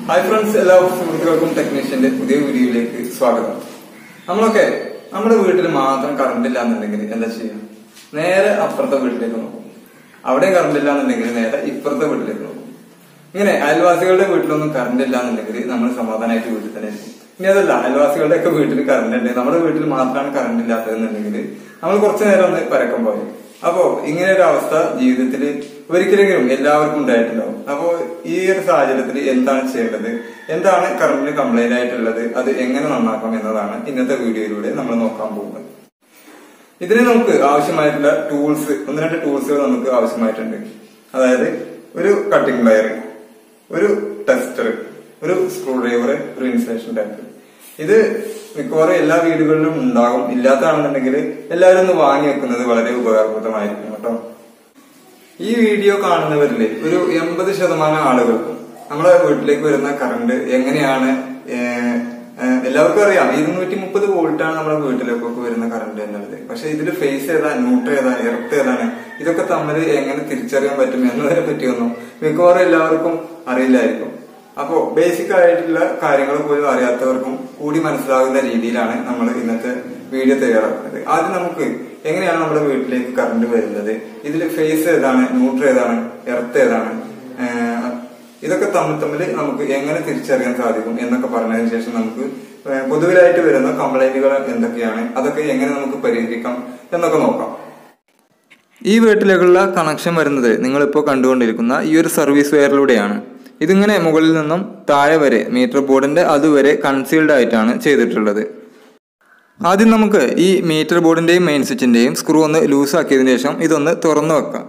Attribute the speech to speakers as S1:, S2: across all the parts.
S1: hi friends എല്ലാ സുഹൃത്തുക്കൾക്കും ടെക്നീഷ്യന്റെ പുതിയ വീഡിയോയിലേക്ക് സ്വാഗതം നമ്മളൊക്കെ നമ്മുടെ വീട്ടിൽ മാത്രം കറണ്ട് ഇല്ല എന്നുണ്ടെങ്കിൽ എന്താ ചെയ്യുക നേരെ അപ്പുറത്തെ വീട്ടിലേക്ക് നോക്കും അവിടെ കറണ്ട് ഇല്ല എന്നുണ്ടെങ്കിൽ നേരെ ഇപ്പുറത്തെ വീട്ടിലേക്ക് നോക്കും ഇങ്ങനെ അയൽവാസികളുടെ വീട്ടിലൊന്നും കറണ്ട് ഇല്ല എന്നുണ്ടെങ്കിൽ നമ്മൾ സമാധാനമായിട്ട് വീട്ടിൽ തന്നെ ഇരിക്കും ഇനി അതല്ല അയൽവാസികളുടെ ഒക്കെ വീട്ടിൽ കറണ്ട് ഉണ്ട് നമ്മുടെ വീട്ടിൽ മാത്രമാണ് കറണ്ട് ഇല്ലാത്തതെന്നുണ്ടെങ്കിൽ നമ്മൾ കുറച്ചു നേരം ഒന്ന് പരക്കം പോയി അപ്പോ ഇങ്ങനെ ഒരു അവസ്ഥ ജീവിതത്തിൽ ഒരിക്കലെങ്കിലും എല്ലാവർക്കും ഉണ്ടായിട്ടുണ്ടാവും അപ്പോ ഈ ഒരു സാഹചര്യത്തിൽ എന്താണ് ചെയ്യേണ്ടത് എന്താണ് കറണ്ടിന് കംപ്ലൈന്റ് ആയിട്ടുള്ളത് അത് എങ്ങനെ നന്നാക്കാം എന്നതാണ് ഇന്നത്തെ വീഡിയോയിലൂടെ നമ്മൾ നോക്കാൻ പോകുന്നത് ഇതിന് നമുക്ക് ആവശ്യമായിട്ടുള്ള ടൂൾസ് ഒന്ന് രണ്ട് ടൂൾസുകൾ നമുക്ക് ആവശ്യമായിട്ടുണ്ട് അതായത് ഒരു കട്ടിംഗ് വയർ ഒരു ടെസ്റ്റർ ഒരു സ്ക്രൂ ഡ്രൈവർ ഒരു ഇൻസുലേഷൻ ടാങ്ക് ഇത് മിക്കവാറും എല്ലാ വീടുകളിലും ഉണ്ടാകും ഇല്ലാത്തതാണെന്നുണ്ടെങ്കിൽ എല്ലാവരും ഒന്ന് വാങ്ങി വെക്കുന്നത് വളരെ ഉപകാരപ്രദമായിരിക്കും കേട്ടോ ഈ വീഡിയോ കാണുന്നവരില് ഒരു എൺപത് ശതമാനം ആളുകൾക്കും നമ്മുടെ വീട്ടിലേക്ക് വരുന്ന കറണ്ട് എങ്ങനെയാണ് ഏഹ്, ഏഹ്, എല്ലാവർക്കും അറിയാം ഇരുന്നൂറ്റി മുപ്പത് വോൾട്ടാണ് നമ്മുടെ വീട്ടിലേക്കൊക്കെ വരുന്ന കറണ്ട് എന്നുള്ളത് പക്ഷെ ഇതിൽ ഫേസ് ഏതാ ന്യൂട്രൽ ഏതാ എർത്ത് ഏതാണ് ഇതൊക്കെ തമ്മിൽ എങ്ങനെ തിരിച്ചറിയാൻ പറ്റും എന്നതിനെ പറ്റിയൊന്നും മിക്കവാറും എല്ലാവർക്കും അറിയില്ലായിരിക്കും അപ്പോ ബേസിക് ആയിട്ടുള്ള കാര്യങ്ങൾ പോലും അറിയാത്തവർക്കും കൂടി മനസ്സിലാകുന്ന രീതിയിലാണ് നമ്മൾ ഇന്നത്തെ വീഡിയോ തയ്യാറാക്കുന്നത് ആദ്യം നമുക്ക് എങ്ങനെയാണ് നമ്മുടെ വീട്ടിലേക്ക് കറണ്ട് വരുന്നത് ഇതിൽ ഫേസ് ഏതാണ് ന്യൂട്രൽ ഏതാണ് എർത്ത് ഏതാണ് ഏഹ് ഇതൊക്കെ തമ്മിൽ തമ്മിൽ നമുക്ക് എങ്ങനെ തിരിച്ചറിയാൻ സാധിക്കും എന്നൊക്കെ പറഞ്ഞതിന് ശേഷം നമുക്ക് ഏഹ് പൊതുവിലായിട്ട് വരുന്ന കംപ്ലൈന്റുകൾ എന്തൊക്കെയാണ് അതൊക്കെ എങ്ങനെ നമുക്ക് പരിഹരിക്കാം എന്നൊക്കെ നോക്കാം ഈ വീട്ടിലേക്കുള്ള കണക്ഷൻ വരുന്നത് നിങ്ങളിപ്പോൾ കണ്ടുകൊണ്ടിരിക്കുന്ന ഈ ഒരു സർവീസ് വയറിലൂടെയാണ് ഇതിങ്ങനെ മുകളിൽ നിന്നും താഴെ വരെ മീറ്റർ ബോർഡിന്റെ അതുവരെ കൺസീൽഡ് ആയിട്ടാണ് ചെയ്തിട്ടുള്ളത് ആദ്യം നമുക്ക് ഈ മീറ്റർ ബോർഡിന്റെയും മെയിൻ സ്വിച്ചിന്റെയും സ്ക്രൂ ഒന്ന് ലൂസ് ആക്കിയതിനു ശേഷം ഇതൊന്ന് തുറന്നു വെക്കാം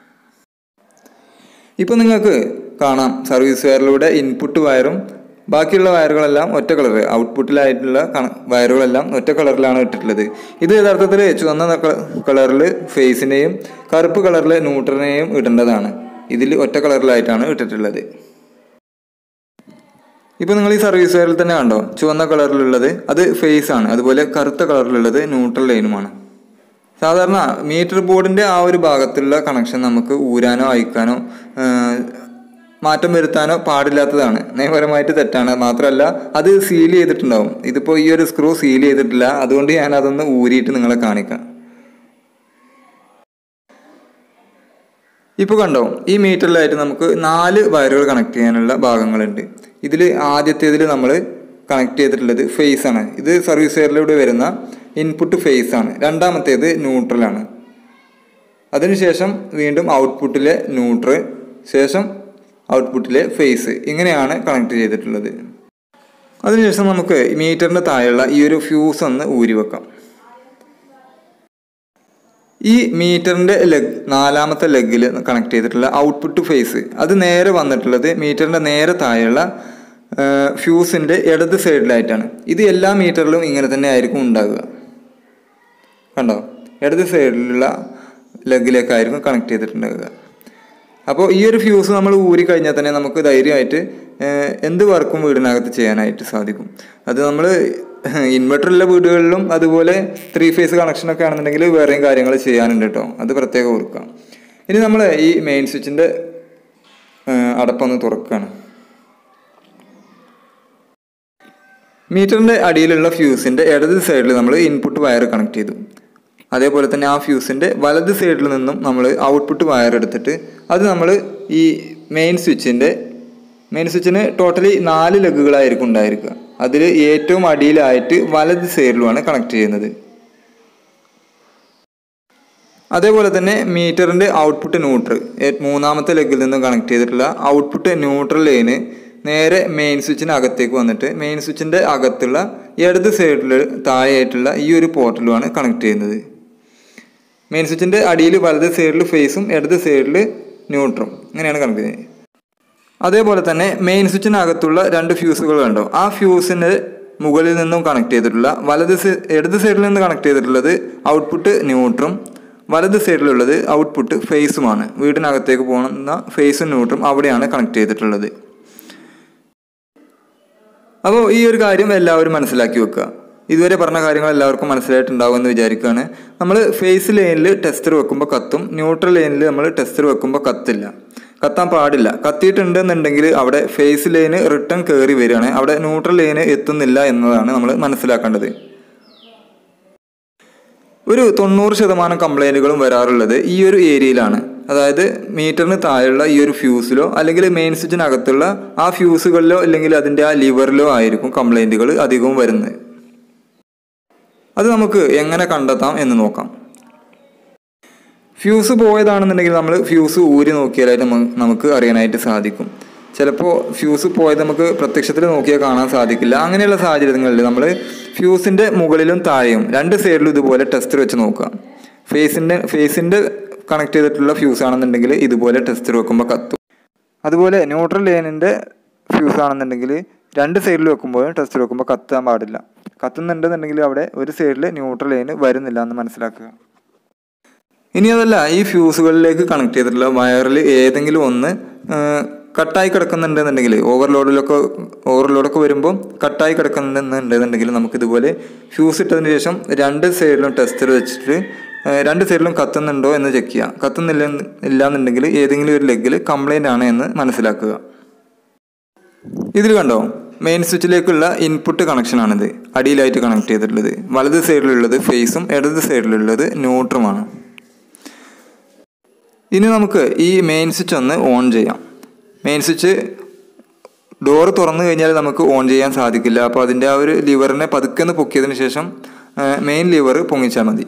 S1: ഇപ്പോൾ നിങ്ങൾക്ക് കാണാം സർവീസ് വയറിലൂടെ ഇൻപുട്ട് വയറും ബാക്കിയുള്ള വയറുകളെല്ലാം ഒറ്റ കളർ ഔട്ട്പുട്ടിലായിട്ടുള്ള കണ- വയറുകളെല്ലാം ഒറ്റ കളറിലാണ് ഇട്ടിട്ടുള്ളത് ഇത് യഥാർത്ഥത്തിൽ ചുവന്ന കളറിൽ ഫേസിനെയും കറുപ്പ് കളറിൽ ന്യൂട്രലിനെയും ഇടേണ്ടതാണ് ഇതിൽ ഒറ്റ കളറിലായിട്ടാണ് ഇട്ടിട്ടുള്ളത് ഇപ്പൊ നിങ്ങൾ ഈ സർവീസ് വയറിൽ തന്നെ കണ്ടോ ചുവന്ന കളറിലുള്ളത് അത് ഫേസ് ആണ് അതുപോലെ കറുത്ത കളറിലുള്ളത് ന്യൂട്രൽ ലൈനുമാണ് സാധാരണ മീറ്റർ ബോർഡിന്റെ ആ ഒരു ഭാഗത്തുള്ള കണക്ഷൻ നമുക്ക് ഊരാനോ അയക്കാനോ ആ, മാറ്റം വരുത്താനോ പാടില്ലാത്തതാണ് നിയമപരമായിട്ട് തെറ്റാണ് മാത്രമല്ല അത് സീൽ ചെയ്തിട്ടുണ്ടാവും ഇതിപ്പോൾ ഈ ഒരു സ്ക്രൂ സീൽ ചെയ്തിട്ടില്ല അതുകൊണ്ട് ഞാൻ അതൊന്ന് ഊരിയിട്ട് നിങ്ങളെ കാണിക്കാം ഇപ്പോൾ കണ്ടോ ഈ മീറ്ററിലായിട്ട് നമുക്ക് നാല് വയറുകൾ കണക്ട് ചെയ്യാനുള്ള ഭാഗങ്ങളുണ്ട് ഇതിൽ ആദ്യത്തേതിൽ നമ്മൾ കണക്ട് ചെയ്തിട്ടുള്ളത് ഫേസ് ആണ് ഇത് സർവീസ് വയറിലൂടെ വരുന്ന ഇൻപുട്ട് ഫേസ് ആണ് രണ്ടാമത്തേത് ന്യൂട്രൽ ആണ് അതിനുശേഷം വീണ്ടും ഔട്ട്പുട്ടിലെ ന്യൂട്രൽ ശേഷം ഔട്ട്പുട്ടിലെ ഫേസ് ഇങ്ങനെയാണ് കണക്ട് ചെയ്തിട്ടുള്ളത് അതിനുശേഷം നമുക്ക് മീറ്ററിന്റെ താഴെയുള്ള ഈ ഒരു ഫ്യൂസ് ഒന്ന് ഊരി വെക്കാം ഈ മീറ്ററിന്റെ ലെഗ് നാലാമത്തെ ലെഗിൽ കണക്ട് ചെയ്തിട്ടുള്ള ഔട്ട്പുട്ട് ഫേസ് അത് നേരെ വന്നിട്ടുള്ളത് മീറ്ററിന്റെ നേരെ താഴെയുള്ള ഫ്യൂസിന്റെ ഇടത് സൈഡിലായിട്ടാണ് ഇത് എല്ലാ മീറ്ററിലും ഇങ്ങനെ തന്നെ ആയിരിക്കും ഉണ്ടാകുക കണ്ടോ ഇടത് സൈഡിലുള്ള ലെഗിലേക്കായിരിക്കും കണക്ട് ചെയ്തിട്ടുണ്ടാകുക അപ്പോൾ ഈ ഒരു ഫ്യൂസ് നമ്മൾ ഊരി കഴിഞ്ഞാൽ തന്നെ നമുക്ക് ധൈര്യമായിട്ട് ഏഹ്, എന്ത് വർക്കും വീടിനകത്ത് ചെയ്യാനായിട്ട് സാധിക്കും അത് നമ്മൾ ഇൻവെർട്ടറുള്ള വീടുകളിലും അതുപോലെ ത്രീ ഫേസ് കണക്ഷനൊക്കെ ആണെന്നുണ്ടെങ്കിൽ വേറെയും കാര്യങ്ങൾ ചെയ്യാനുണ്ട് കേട്ടോ അത് പ്രത്യേകം ഓർക്കാം ഇനി നമ്മൾ ഈ മെയിൻ സ്വിച്ചിൻ്റെ അടപ്പൊന്ന് തുറക്കുകയാണ് മീറ്ററിന്റെ അടിയിലുള്ള ഫ്യൂസിന്റെ ഇടത് സൈഡിൽ നമ്മൾ ഇൻപുട്ട് വയർ കണക്ട് ചെയ്തു അതേപോലെ തന്നെ ആ ഫ്യൂസിന്റെ വലത് സൈഡിൽ നിന്നും നമ്മൾ ഔട്ട്പുട്ട് വയർ എടുത്തിട്ട് അത് നമ്മൾ ഈ മെയിൻ സ്വിച്ചിന്റെ മെയിൻ സ്വിച്ചിന് ടോട്ടലി നാല് ലെഗുകളായിരിക്കും ഉണ്ടായിരിക്കുക അതിൽ ഏറ്റവും അടിയിലായിട്ട് വലത് സൈഡിലുമാണ് കണക്ട് ചെയ്യുന്നത് അതേപോലെ തന്നെ മീറ്ററിന്റെ ഔട്ട്പുട്ട് ന്യൂട്രൽ മൂന്നാമത്തെ ലെഗിൽ നിന്ന് കണക്ട് ചെയ്തിട്ടുള്ള ഔട്ട്പുട്ട് ന്യൂട്രൽ ലൈന് നേരെ മെയിൻ സ്വിച്ചിന് അകത്തേക്ക് വന്നിട്ട് മെയിൻ സ്വിച്ചിന്റെ അകത്തുള്ള ഇടത് സൈഡിൽ താഴെയായിട്ടുള്ള ഈ ഒരു പോർട്ടലുമാണ് കണക്ട് ചെയ്യുന്നത് മെയിൻ സ്വിച്ചിന്റെ അടിയിൽ വലത് സൈഡിൽ ഫേസും ഇടത് സൈഡിൽ ന്യൂട്രും ഇങ്ങനെയാണ് കണക്ട് ചെയ്യുന്നത് അതേപോലെ തന്നെ മെയിൻ സ്വിച്ചിനകത്തുള്ള രണ്ട് ഫ്യൂസുകൾ കണ്ടോ ആ ഫ്യൂസിന് മുകളിൽ നിന്നും കണക്ട് ചെയ്തിട്ടുള്ള വലത് സൈ- ഇടത് സൈഡിൽ നിന്ന് കണക്ട് ചെയ്തിട്ടുള്ളത് ഔട്ട്പുട്ട് ന്യൂട്രും വലത് സൈഡിലുള്ളത് ഔട്ട്പുട്ട് ഫേസുമാണ് വീടിനകത്തേക്ക് പോകുന്ന ഫേസും ന്യൂട്രും അവിടെയാണ് കണക്ട് ചെയ്തിട്ടുള്ളത് അപ്പോൾ ഈ ഒരു കാര്യം എല്ലാവരും മനസ്സിലാക്കി വെക്കുക ഇതുവരെ പറഞ്ഞ കാര്യങ്ങൾ എല്ലാവർക്കും മനസ്സിലായിട്ടുണ്ടാവും എന്ന് വിചാരിക്കുകയാണ് നമ്മൾ ഫേസ് ലൈനിൽ ടെസ്റ്റർ വെക്കുമ്പോൾ കത്തും ന്യൂട്രൽ ലൈനിൽ നമ്മൾ ടെസ്റ്റർ വെക്കുമ്പോൾ കത്തില്ല കത്താൻ പാടില്ല കത്തിയിട്ടുണ്ടെന്നുണ്ടെങ്കിൽ അവിടെ ഫേസ് ലൈന് റിട്ടേൺ കയറി വരികയാണ് അവിടെ ന്യൂട്രൽ ലൈന് എത്തുന്നില്ല എന്നതാണ് നമ്മൾ മനസ്സിലാക്കേണ്ടത് ഒരു തൊണ്ണൂറ് ശതമാനം കംപ്ലൈൻറ്റുകളും വരാറുള്ളത് ഈ ഒരു ഏരിയയിലാണ് അതായത് മീറ്ററിന് താഴെയുള്ള ഈ ഒരു ഫ്യൂസിലോ അല്ലെങ്കിൽ മെയിൻ സ്വിച്ചിനകത്തുള്ള ആ ഫ്യൂസുകളിലോ അല്ലെങ്കിൽ അതിൻ്റെ ആ ലിവറിലോ ആയിരിക്കും കംപ്ലൈൻറ്റുകൾ അധികവും വരുന്നത് അത് നമുക്ക് എങ്ങനെ കണ്ടെത്താം എന്ന് നോക്കാം ഫ്യൂസ് പോയതാണെന്നുണ്ടെങ്കിൽ നമ്മൾ ഫ്യൂസ് ഊരി നോക്കിയാലായിട്ട് നമ്മ- നമുക്ക് അറിയാനായിട്ട് സാധിക്കും ചിലപ്പോൾ ഫ്യൂസ് പോയത് നമുക്ക് പ്രത്യക്ഷത്തിൽ നോക്കിയാൽ കാണാൻ സാധിക്കില്ല അങ്ങനെയുള്ള സാഹചര്യങ്ങളിൽ നമ്മൾ ഫ്യൂസിൻ്റെ മുകളിലും താഴെയും രണ്ട് സൈഡിലും ഇതുപോലെ ടെസ്റ്റർ വെച്ച് നോക്കുക ഫേസിൻ്റെ ഫേസിൻ്റെ കണക്ട് ചെയ്തിട്ടുള്ള ഫ്യൂസ് ആണെന്നുണ്ടെങ്കിൽ ഇതുപോലെ ടെസ്റ്റർ വെക്കുമ്പോൾ കത്തും അതുപോലെ ന്യൂട്രൽ ലൈനിൻ്റെ ഫ്യൂസ് ആണെന്നുണ്ടെങ്കിൽ രണ്ട് സൈഡിൽ വെക്കുമ്പോഴും ടെസ്റ്റർ വെക്കുമ്പോൾ കത്താൻ പാടില്ല കത്തുന്നുണ്ടെന്നുണ്ടെങ്കിൽ അവിടെ ഒരു സൈഡിൽ ന്യൂട്രൽ ലൈന് വരുന്നില്ല എന്ന് മനസ്സിലാക്കുക ഇനി അതല്ല ഈ ഫ്യൂസുകളിലേക്ക് കണക്ട് ചെയ്തിട്ടുള്ള വയറിൽ ഏതെങ്കിലും ഒന്ന് ആ, കട്ടായി കിടക്കുന്നുണ്ടെന്നുണ്ടെങ്കിൽ ഓവർലോഡിലൊക്കെ ഓവർലോഡൊക്കെ വരുമ്പോൾ കട്ടായി കിടക്കുന്നുണ്ടെന്നുണ്ടെന്നുണ്ടെങ്കിൽ നമുക്ക് ഇതുപോലെ ഫ്യൂസ് ഇട്ടതിന് ശേഷം രണ്ട് സൈഡിലും ടെസ്റ്റർ വെച്ചിട്ട് ആ, രണ്ട് സൈഡിലും കത്തുന്നുണ്ടോ എന്ന് ചെക്ക് ചെയ്യാം കത്തുന്നില്ല ഇല്ലാന്നുണ്ടെങ്കിൽ ഏതെങ്കിലും ഒരു ലെഗിൽ കംപ്ലൈൻ്റ് ആണ് എന്ന് മനസ്സിലാക്കുക ഇതിൽ കണ്ടോ മെയിൻ സ്വിച്ചിലേക്കുള്ള ഇൻപുട്ട് കണക്ഷനാണിത് അടിയിലായിട്ട് കണക്ട് ചെയ്തിട്ടുള്ളത് വലത് സൈഡിലുള്ളത് ഫേസും ഇടത് സൈഡിലുള്ളത് ന്യൂട്രുമാണ് ഇനി നമുക്ക് ഈ മെയിൻ സ്വിച്ച് ഒന്ന് ഓൺ ചെയ്യാം മെയിൻ സ്വിച്ച് ഡോറ് തുറന്നു കഴിഞ്ഞാൽ നമുക്ക് ഓൺ ചെയ്യാൻ സാധിക്കില്ല അപ്പോൾ അതിൻ്റെ ആ ഒരു ലിവറിനെ പതുക്കെ ഒന്ന് പൊക്കിയതിന് ശേഷം മെയിൻ ലിവർ പൊങ്ങിച്ചാൽ മതി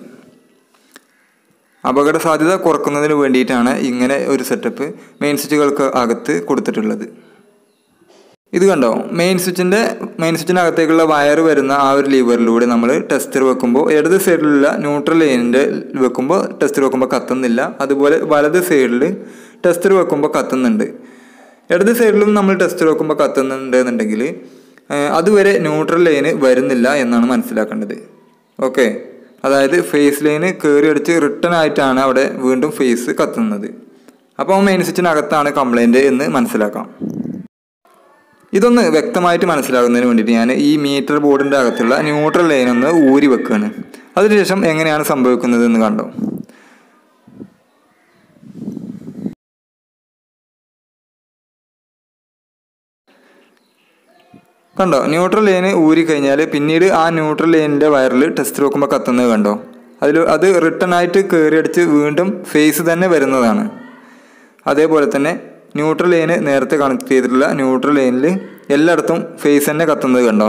S1: അപകട സാധ്യത കുറക്കുന്നതിന് വേണ്ടിയിട്ടാണ് ഇങ്ങനെ ഒരു സെറ്റപ്പ് മെയിൻ സ്വിച്ചുകൾക്ക് അകത്ത് കൊടുത്തിട്ടുള്ളത് ഇത് കണ്ടോ മെയിൻ സ്വിച്ചിൻ്റെ മെയിൻ സ്വിച്ചിനകത്തേക്കുള്ള വയർ വരുന്ന ആ ഒരു ലിവറിലൂടെ നമ്മൾ ടെസ്റ്റർ വെക്കുമ്പോൾ ഇടത് സൈഡിലുള്ള ന്യൂട്രൽ ലൈനിൻ്റെ വെക്കുമ്പോൾ ടെസ്റ്റർ വെക്കുമ്പോൾ കത്തുന്നില്ല അതുപോലെ വലത് സൈഡിൽ ടെസ്റ്റർ വെക്കുമ്പോൾ കത്തുന്നുണ്ട് ഇടത് സൈഡിലും നമ്മൾ ടെസ്റ്റർ വെക്കുമ്പോൾ കത്തുന്നുണ്ട് എന്നുണ്ടെങ്കിൽ ഏഹ്, അതുവരെ ന്യൂട്രൽ ലൈന് വരുന്നില്ല എന്നാണ് മനസ്സിലാക്കേണ്ടത് ഓക്കെ അതായത് ഫേസ് ലൈന് കയറി അടിച്ച് റിട്ടേൺ ആയിട്ടാണ് അവിടെ വീണ്ടും ഫേസ് കത്തുന്നത് അപ്പോൾ മെയിൻ സ്വിച്ചിനകത്താണ് കംപ്ലൈൻറ്റ് എന്ന് മനസ്സിലാക്കാം ഇതൊന്ന് വ്യക്തമായിട്ട് മനസ്സിലാകുന്നതിന് വേണ്ടിയിട്ട് ഞാൻ ഈ മീറ്റർ ബോർഡിൻ്റെ അകത്തുള്ള ന്യൂട്രൽ ലൈൻ ഒന്ന് ഊരി വെക്കുകയാണ് അതിനുശേഷം എങ്ങനെയാണ് സംഭവിക്കുന്നത് എന്ന് കണ്ടോ കണ്ടോ ന്യൂട്രൽ ലൈന് ഊരി കഴിഞ്ഞാൽ പിന്നീട് ആ ന്യൂട്രൽ ലൈനിൻ്റെ വയറിൽ ടെസ്റ്റ് നോക്കുമ്പോൾ കത്തുന്നത് കണ്ടോ അതിൽ അത് റിട്ടേൺ ആയിട്ട് കയറി അടിച്ച് വീണ്ടും ഫേസ് തന്നെ വരുന്നതാണ് അതേപോലെ തന്നെ ന്യൂട്രൽ ലൈന് നേരത്തെ കണക്ട് ചെയ്തിട്ടുള്ള ന്യൂട്രൽ ലൈനിൽ എല്ലായിടത്തും ഫേസ് തന്നെ കത്തുന്നത് കണ്ടോ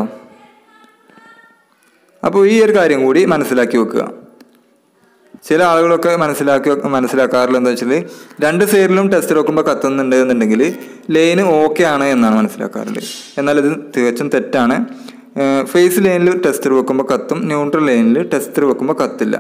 S1: അപ്പോൾ ഈ ഒരു കാര്യം കൂടി മനസ്സിലാക്കി വെക്കുക ചില ആളുകളൊക്കെ മനസ്സിലാക്കി വെക്ക- മനസ്സിലാക്കാറുള്ളത് എന്താ വെച്ചാൽ രണ്ട് സൈഡിലും ടെസ്റ്റ് വെക്കുമ്പോൾ കത്തുന്നുണ്ട് എന്നുണ്ടെങ്കിൽ ലൈന് ഓക്കെ ആണ് എന്നാണ് മനസ്സിലാക്കാറുള്ളത് എന്നാൽ ഇത് തികച്ചും തെറ്റാണ് ഫേസ് ലൈനിൽ ടെസ്റ്റർ വെക്കുമ്പോൾ കത്തും ന്യൂട്രൽ ലൈനിൽ ടെസ്റ്റർ വെക്കുമ്പോൾ കത്തില്ല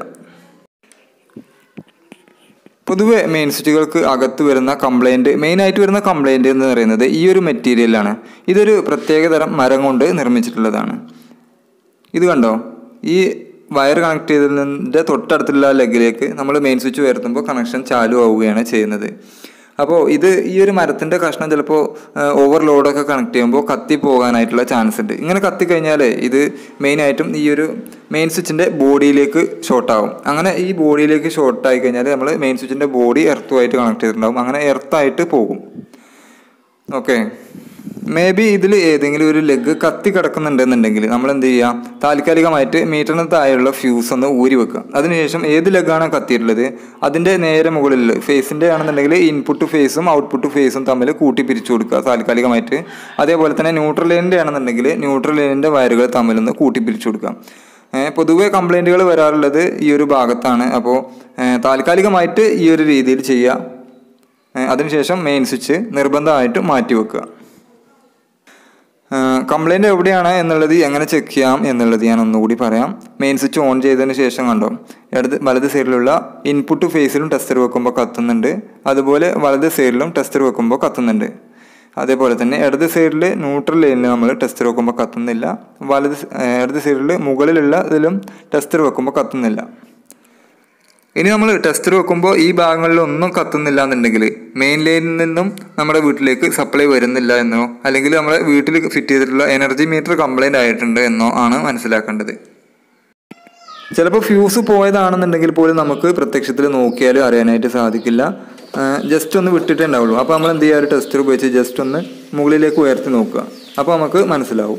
S1: പൊതുവെ മെയിൻ സ്വിച്ചുകൾക്ക് അകത്ത് വരുന്ന കംപ്ലൈൻറ്റ് മെയിനായിട്ട് വരുന്ന കംപ്ലൈൻറ്റ് എന്ന് പറയുന്നത് ഈ ഒരു മെറ്റീരിയലാണ് ഇതൊരു പ്രത്യേകതരം മരം കൊണ്ട് നിർമ്മിച്ചിട്ടുള്ളതാണ് ഇത് കണ്ടോ ഈ വയർ കണക്ട് ചെയ്തതിൻ്റെ തൊട്ടടുത്തുള്ള ലെഗിലേക്ക് നമ്മൾ മെയിൻ സ്വിച്ച് ഉയർത്തുമ്പോൾ കണക്ഷൻ ചാലു ആവുകയാണ് ചെയ്യുന്നത് അപ്പോൾ ഇത് ഈ ഒരു മരത്തിൻ്റെ കഷ്ണം ചിലപ്പോൾ ഓവർലോഡൊക്കെ കണക്ട് ചെയ്യുമ്പോൾ കത്തി പോകാനായിട്ടുള്ള ചാൻസ് ഉണ്ട് ഇങ്ങനെ കത്തി കഴിഞ്ഞാൽ ഇത് മെയിനായിട്ടും ഈ ഒരു മെയിൻ സ്വിച്ചിൻ്റെ ബോഡിയിലേക്ക് ഷോർട്ടാവും അങ്ങനെ ഈ ബോഡിയിലേക്ക് ഷോർട്ടായി കഴിഞ്ഞാൽ നമ്മൾ മെയിൻ സ്വിച്ചിൻ്റെ ബോഡി എർത്തുമായിട്ട് കണക്ട് ചെയ്തിട്ടുണ്ടാവും അങ്ങനെ എർത്തായിട്ട് പോകും ഓക്കെ മേ ബി ഇതിൽ ഏതെങ്കിലും ഒരു ലെഗ് കത്തി കിടക്കുന്നുണ്ടെന്നുണ്ടെങ്കിൽ നമ്മൾ എന്ത് ചെയ്യാം താൽക്കാലികമായിട്ട് മീറ്ററിന് താഴെയുള്ള ഫ്യൂസ് ഒന്ന് ഊരി വെക്കുക അതിനുശേഷം ഏത് ലെഗാണ് കത്തിയിട്ടുള്ളത് അതിൻ്റെ നേരെ മുകളിൽ ഫേസിൻ്റെ ആണെന്നുണ്ടെങ്കിൽ ഇൻപുട്ട് ഫേസും ഔട്ട്പുട്ട് ഫേസും തമ്മിൽ കൂട്ടി പിരിച്ചു കൊടുക്കുക താൽക്കാലികമായിട്ട് അതേപോലെ തന്നെ ന്യൂട്രൽ ലൈനിൻ്റെ ആണെന്നുണ്ടെങ്കിൽ ന്യൂട്രൽ ലൈനിൻ്റെ വയറുകൾ തമ്മിലൊന്ന് കൂട്ടി പിരിച്ചു കൊടുക്കാം ഏഹ് പൊതുവെ കംപ്ലൈൻറ്റുകൾ വരാറുള്ളത് ഈ ഒരു ഭാഗത്താണ് അപ്പോൾ ഏഹ് താൽക്കാലികമായിട്ട് ഈ ഒരു രീതിയിൽ ചെയ്യുക ഏഹ് അതിനുശേഷം മെയിൻ സ്വിച്ച് നിർബന്ധമായിട്ട് മാറ്റി വെക്കുക കംപ്ലൈൻറ്റ് എവിടെയാണ് എന്നുള്ളത് എങ്ങനെ ചെക്ക് ചെയ്യാം എന്നുള്ളത് ഞാൻ ഒന്നുകൂടി പറയാം മെയിൻ സ്വിച്ച് ഓൺ ചെയ്തതിന് ശേഷം കണ്ടോ ഇടത് വലത് സൈഡിലുള്ള ഇൻപുട്ട് ഫേസിലും ടെസ്റ്റർ വെക്കുമ്പോൾ കത്തുന്നുണ്ട് അതുപോലെ വലത് സൈഡിലും ടെസ്റ്റർ വെക്കുമ്പോൾ കത്തുന്നുണ്ട് അതേപോലെ തന്നെ ഇടത് സൈഡിൽ ന്യൂട്രൽ ലൈനിൽ നമ്മൾ ടെസ്റ്റർ വെക്കുമ്പോൾ കത്തുന്നില്ല വലത് സ- ഏഹ് ഇടത് സൈഡിൽ മുകളിലുള്ള ഇതിലും ടെസ്റ്റർ വെക്കുമ്പോൾ കത്തുന്നില്ല ഇനി നമ്മൾ ടെസ്റ്റർ വെക്കുമ്പോൾ ഈ ഭാഗങ്ങളിലൊന്നും കത്തുന്നില്ല എന്നുണ്ടെങ്കിൽ മെയിൻ ലൈനിൽ നിന്നും നമ്മുടെ വീട്ടിലേക്ക് സപ്ലൈ വരുന്നില്ല എന്നോ അല്ലെങ്കിൽ നമ്മുടെ വീട്ടിൽ ഫിറ്റ് ചെയ്തിട്ടുള്ള എനർജി മീറ്റർ കംപ്ലൈൻ്റ് ആയിട്ടുണ്ട് എന്നോ ആണ് മനസ്സിലാക്കേണ്ടത് ചിലപ്പോൾ ഫ്യൂസ് പോയതാണെന്നുണ്ടെങ്കിൽ പോലും നമുക്ക് പ്രത്യക്ഷത്തിൽ നോക്കിയാലും അറിയാനായിട്ട് സാധിക്കില്ല ജസ്റ്റ് ഒന്ന് വിട്ടിട്ടേ ഉണ്ടാവുള്ളൂ അപ്പോൾ നമ്മൾ എന്ത് ചെയ്യുക ഒരു ടെസ്റ്റർ ഉപയോഗിച്ച് ജസ്റ്റ് ഒന്ന് മുകളിലേക്ക് ഉയർത്തി നോക്കുക അപ്പോൾ നമുക്ക് മനസ്സിലാവും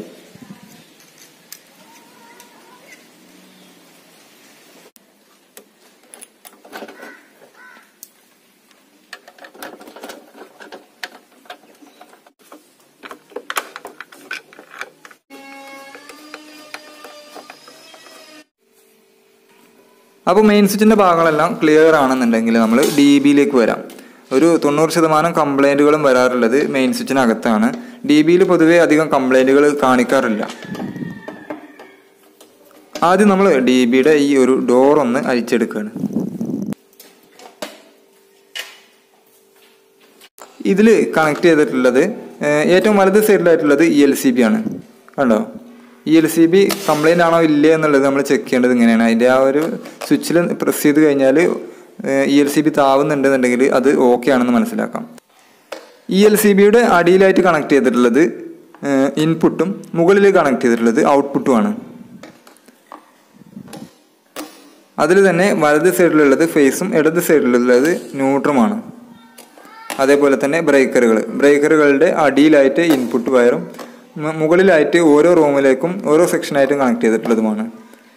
S1: അപ്പോൾ മെയിൻ സ്വിച്ചിൻ്റെ ഭാഗങ്ങളെല്ലാം ക്ലിയർ ആണെന്നുണ്ടെങ്കിൽ നമ്മൾ ഡി ബിയിലേക്ക് വരാം ഒരു തൊണ്ണൂറ് ശതമാനം കംപ്ലൈൻറ്റുകളും വരാറുള്ളത് മെയിൻ സ്വിച്ചിനകത്താണ് ഡി ബിയിൽ പൊതുവേ അധികം കംപ്ലൈൻറ്റുകൾ കാണിക്കാറില്ല ആദ്യം നമ്മൾ ഡി ബിയുടെ ഈ ഒരു ഡോർ ഒന്ന് അഴിച്ചെടുക്കുകയാണ് ഇതിൽ കണക്ട് ചെയ്തിട്ടുള്ളത് ഏഹ്, ഏറ്റവും വലത് സൈഡിലായിട്ടുള്ളത് ഇ എൽ സി ബി ആണ് കണ്ടോ E L C B complaint ആണോ ഇല്ലേ എന്നുള്ളത് നമ്മൾ ചെക്ക് ചെയ്യേണ്ടത് ഇങ്ങനെയാണ് അതിൻ്റെ ആ ഒരു സ്വിച്ചിൽ പ്രസ് ചെയ്ത് കഴിഞ്ഞാൽ ഇ എൽ സി ബി താവുന്നുണ്ടെന്നുണ്ടെങ്കിൽ അത് ഓക്കെ ആണെന്ന് മനസ്സിലാക്കാം ഇ എൽ സി ബിയുടെ അടിയിലായിട്ട് കണക്ട് ചെയ്തിട്ടുള്ളത് ഇൻപുട്ടും മുകളിൽ കണക്ട് ചെയ്തിട്ടുള്ളത് ഔട്ട്പുട്ടുമാണ് അതിൽ തന്നെ വലത് സൈഡിലുള്ളത് ഫേസും ഇടത് സൈഡിലുള്ളത് ന്യൂട്രുമാണ് അതേപോലെ തന്നെ ബ്രേക്കറുകൾ ബ്രേക്കറുകളുടെ അടിയിലായിട്ട് ഇൻപുട്ട് വയറും മു- മുകളിലായിട്ട് ഓരോ റൂമിലേക്കും ഓരോ സെക്ഷനായിട്ടും കണക്ട് ചെയ്തിട്ടുള്ളതുമാണ്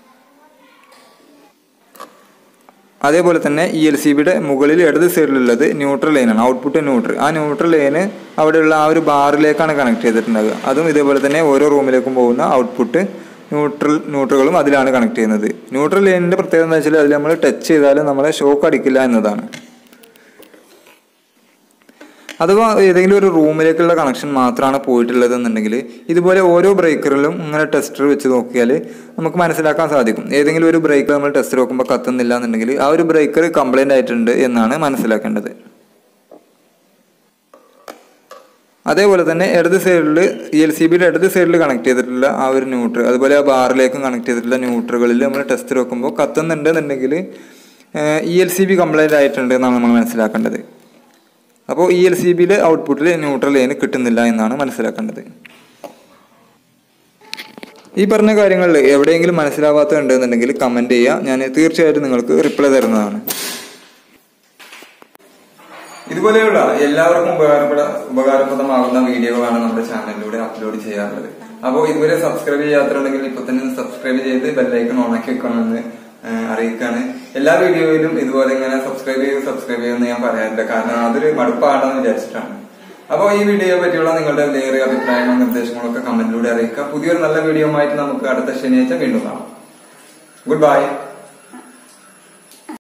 S1: അതേപോലെ തന്നെ ഇ എൽ സി ബിയുടെ മുകളിൽ ഇടത് സൈഡിലുള്ളത് ന്യൂട്രൽ ലൈനാണ് ഔട്ട്പുട്ട് ന്യൂട്രൽ ആ ന്യൂട്രൽ ലൈന് അവിടെയുള്ള ആ ഒരു ബാറിലേക്കാണ് കണക്ട് ചെയ്തിട്ടുണ്ടാവുക അതും ഇതേപോലെ തന്നെ ഓരോ റൂമിലേക്കും പോകുന്ന ഔട്ട്പുട്ട് ന്യൂട്രൽ ന്യൂട്രലുകളും അതിലാണ് കണക്ട് ചെയ്യുന്നത് ന്യൂട്രൽ ലൈനിൻ്റെ പ്രത്യേകത എന്ന് വെച്ചാൽ അതിൽ നമ്മൾ ടച്ച് ചെയ്താൽ നമ്മളെ ഷോക്ക് അടിക്കില്ല എന്നതാണ് അഥവാ ഏതെങ്കിലും ഒരു റൂമിലേക്കുള്ള കണക്ഷൻ മാത്രമാണ് പോയിട്ടുള്ളത് എന്നുണ്ടെങ്കിൽ ഇതുപോലെ ഓരോ ബ്രേക്കറിലും ഇങ്ങനെ ടെസ്റ്റർ വെച്ച് നോക്കിയാൽ നമുക്ക് മനസ്സിലാക്കാൻ സാധിക്കും ഏതെങ്കിലും ഒരു ബ്രേക്കർ നമ്മൾ ടെസ്റ്റർ നോക്കുമ്പോൾ കത്തുന്നില്ല എന്നുണ്ടെങ്കിൽ ആ ഒരു ബ്രേക്കർ കംപ്ലൈൻ്റ് ആയിട്ടുണ്ട് എന്നാണ് മനസ്സിലാക്കേണ്ടത് അതേപോലെ തന്നെ ഇടത് സൈഡിൽ ഇ എൽ സി ബിയുടെ ഇടത് സൈഡിൽ കണക്ട് ചെയ്തിട്ടുള്ള ആ ഒരു ന്യൂട്രൽ അതുപോലെ ആ ബാറിലേക്കും കണക്ട് ചെയ്തിട്ടുള്ള ന്യൂട്രലുകളിൽ നമ്മൾ ടെസ്റ്റ് വെക്കുമ്പോൾ കത്തുന്നുണ്ടെന്നുണ്ടെങ്കിൽ E L C B complaint ആയിട്ടുണ്ട് എന്നാണ് നമ്മൾ മനസ്സിലാക്കേണ്ടത് അപ്പോൾ ഇ എൽ സി ബിയിലെ ഔട്ട്പുട്ടിൽ ന്യൂട്രൽ ലൈന് കിട്ടുന്നില്ല എന്നാണ് മനസ്സിലാക്കേണ്ടത് ഈ പറഞ്ഞ കാര്യങ്ങളിൽ എവിടെയെങ്കിലും മനസ്സിലാവാത്ത ഉണ്ടെന്നുണ്ടെങ്കിൽ കമൻറ്റ് ചെയ്യുക ഞാൻ തീർച്ചയായിട്ടും നിങ്ങൾക്ക് റിപ്ലൈ തരുന്നതാണ് ഇതുപോലെയുള്ള എല്ലാവർക്കും ഉപകാരപ്പെട ഉപകാരപ്രദമാകുന്ന വീഡിയോകളാണ് നമ്മുടെ ചാനലിലൂടെ അപ്ലോഡ് ചെയ്യാറുള്ളത് അപ്പോൾ ഇതുവരെ സബ്സ്ക്രൈബ് ചെയ്യാത്തുണ്ടെങ്കിൽ ഇപ്പൊ തന്നെ സബ്സ്ക്രൈബ് ചെയ്ത് ബെല്ലൈക്കൺ ഓണാക്കി വെക്കണമെന്ന് ആ, അറിയിക്കാണ് എല്ലാ വീഡിയോയിലും ഇതുപോലെ ഇങ്ങനെ സബ്സ്ക്രൈബ് ചെയ്ത് സബ്സ്ക്രൈബ് ചെയ്യുമെന്ന് ഞാൻ പറയാറില്ല കാരണം അതൊരു മടുപ്പാണെന്ന് വിചാരിച്ചിട്ടാണ് അപ്പോൾ ഈ വീഡിയോയെ പറ്റിയുള്ള നിങ്ങളുടെ വിലയേറിയ അഭിപ്രായങ്ങളും നിർദ്ദേശങ്ങളും ഒക്കെ കമന്റിലൂടെ അറിയിക്കുക പുതിയൊരു നല്ല വീഡിയോ ആയിട്ട് നമുക്ക് അടുത്ത ശനിയാഴ്ച വീണ്ടും കാണാം ഗുഡ് ബൈ